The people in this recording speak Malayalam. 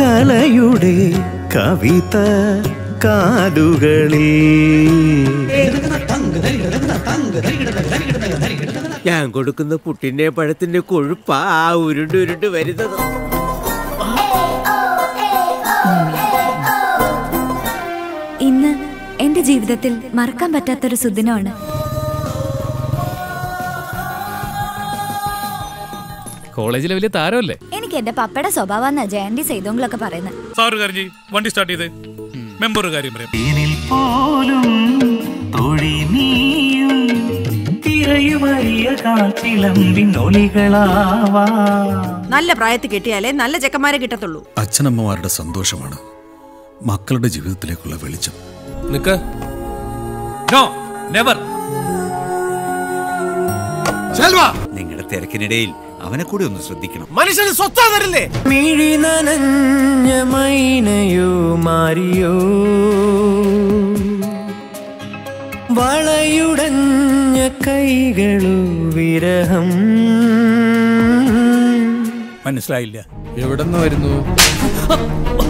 കലയുടെ കവിത കാതുകളിൽ ഞാൻ കൊടുക്കുന്ന പുട്ടിന്റെ പഴത്തിന്റെ കൊഴുപ്പാ ആ ഉരുണ്ട് ഉരുണ്ട് വരുന്നത് ഇന്ന് എന്റെ ജീവിതത്തിൽ മറക്കാൻ പറ്റാത്തൊരു സുദിനമാണ് കോളേജിലെ വലിയ താരമല്ലേ എനിക്ക് എന്റെ പപ്പയുടെ സ്വഭാവം ജയന്തി ചെയ്തോങ്ങളൊക്കെ പറയുന്നത് സാറ് കാര്യം ചെയ്യ് വണ്ടി സ്റ്റാർട്ട് ചെയ്തേ മെമ്പർ ഒരു കാര്യം പറയാം തേനിൽ പോലും തൊഴി നീയും തിരയുമറിയ കാച്ചിലമ്പിൻ ഒളികളാവാ നല്ല പ്രായത്തിൽ കിട്ടിയാലേ നല്ല ചെക്കന്മാരെ കിട്ടത്തുള്ളൂ അച്ഛനമ്മമാരുടെ സന്തോഷമാണ് മക്കളുടെ ജീവിതത്തിലേക്കുള്ള വെളിച്ചം നിക്ക് നോ നെവർ നിങ്ങളുടെ തിരക്കിനിടയിൽ അവനെ കൂടി ഒന്ന് ശ്രദ്ധിക്കണം മനുഷ്യന് സ്വത്താ തരില്ലേ മിഴി നനഞ്ഞ മൈനയോ മാറിയോ വളയുടഞ്ഞ കൈകളു വിരഹം മനസ്സിലായില്ല എവിടെന്ന് വരുന്നു